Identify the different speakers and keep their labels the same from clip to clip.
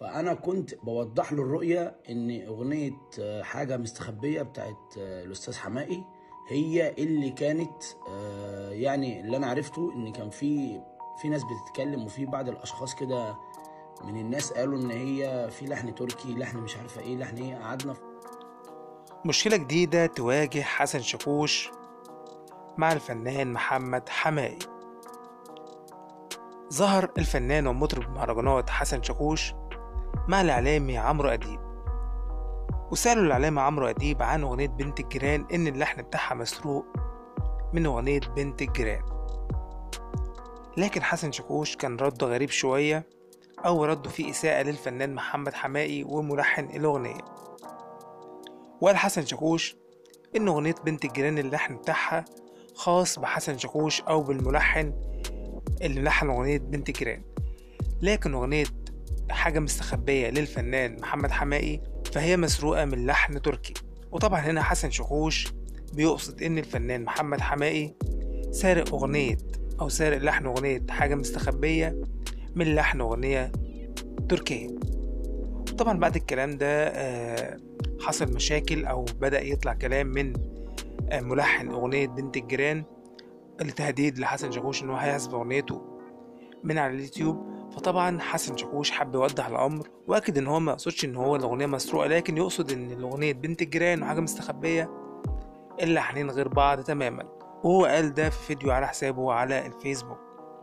Speaker 1: فانا كنت بوضح له الرؤيه ان اغنيه آه، حاجه مستخبيه بتاعت آه، الاستاذ حمائي هي اللي كانت آه، يعني اللي انا عرفته ان كان في في ناس بتتكلم وفي بعض الاشخاص كده من الناس قالوا ان هي في لحن تركي لحن مش عارفه ايه لحن ايه قعدنا
Speaker 2: مشكلة جديدة تواجه حسن شاكوش مع الفنان محمد حمائي ظهر الفنان ومطرب المهرجانات حسن شاكوش مع الإعلامي عمرو أديب وسألوا الإعلامي عمرو أديب عن أغنية بنت الجيران إن اللحن بتاعها مسروق من أغنية بنت الجيران لكن حسن شاكوش كان رده غريب شوية أو رده فيه إساءة للفنان محمد حمائي وملحن الأغنية وقال حسن شاكوش إن أغنية بنت الجيران اللحن بتاعها خاص بحسن شاكوش أو بالملحن اللي لحن أغنية بنت الجيران لكن أغنية حاجة مستخبية للفنان محمد حمائي فهي مسروقة من لحن تركي وطبعا هنا حسن شاكوش بيقصد إن الفنان محمد حمائي سارق أغنية أو سارق لحن أغنية حاجة مستخبية من لحن أغنية تركية طبعا بعد الكلام ده آه، حصل مشاكل أو بدأ يطلع كلام من آه، ملحن أغنية بنت الجيران التهديد لحسن شاكوش إن هو هيحذف أغنيته من على اليوتيوب فطبعا حسن شاكوش حب يوضح الأمر وأكد إن هو ما يقصدش إن هو الأغنية مسروقة لكن يقصد إن الأغنية بنت الجيران وحاجة مستخبية اللحنين غير بعض تماما وهو قال ده في فيديو على حسابه على الفيسبوك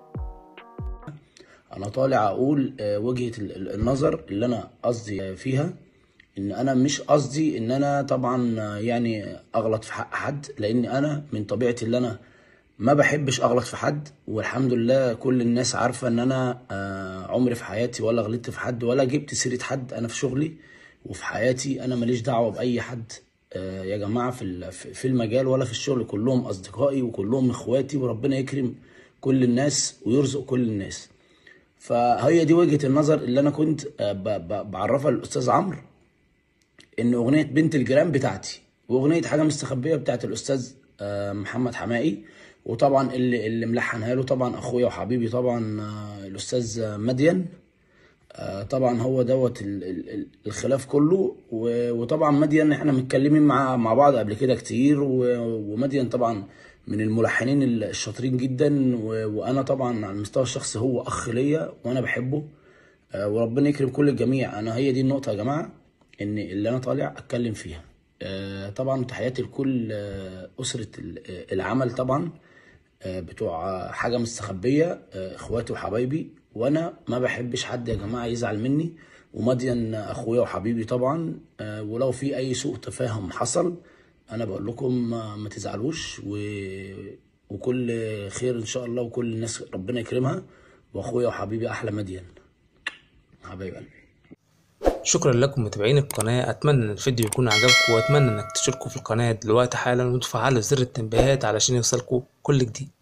Speaker 1: انا طالع اقول آه، وجهة ال- ال- النظر اللي انا قصدي آه، فيها ان انا مش قصدي ان انا طبعا آه، يعني اغلط في حق حد لان انا من طبيعتي اللي انا ما بحبش اغلط في حد والحمد لله كل الناس عارفة ان انا آه، عمري في حياتي ولا غلطت في حد ولا جبت سيرة حد انا في شغلي وفي حياتي انا ماليش دعوة باي حد آه، يا جماعة في ال- في في المجال ولا في الشغل كلهم اصدقائي وكلهم اخواتي وربنا يكرم كل الناس ويرزق كل الناس فهي دي وجهة النظر اللي انا كنت آه، ب- ب- بعرفها للاستاذ عمرو ان اغنية بنت الجيران بتاعتي واغنية حاجة مستخبية بتاعت الاستاذ آه، محمد حمائي وطبعا اللي اللي ملحنها له طبعا اخويا وحبيبي طبعا آه، الاستاذ آه، مدين آه، طبعا هو دوت ال- ال- ال- الخلاف كله و- وطبعا مدين احنا متكلمين مع مع بعض قبل كده كتير و- ومدين طبعا من الملحنين الشاطرين جدا و- وانا طبعا على المستوى الشخصي هو اخ ليا وانا بحبه آه، وربنا يكرم كل الجميع انا هي دي النقطه يا جماعه ان اللي انا طالع اتكلم فيها آه، طبعا تحياتي لكل آه، اسره ال- آه، العمل طبعا آه، بتوع آه، حاجه مستخبيه آه، اخواتي وحبايبي وانا ما بحبش حد يا جماعه يزعل مني ومدين اخويا وحبيبي طبعا آه، ولو في اي سوء تفاهم حصل انا بقول لكم ما, ما تزعلوش و... وكل خير ان شاء الله وكل الناس ربنا يكرمها واخويا وحبيبي احلى مدين حبايب قلبي
Speaker 2: شكرا لكم متابعين القناة أتمنى إن الفيديو يكون عجبكم وأتمنى إنك تشتركوا في القناة دلوقتي حالا وتفعلوا زر التنبيهات علشان يوصلكوا كل جديد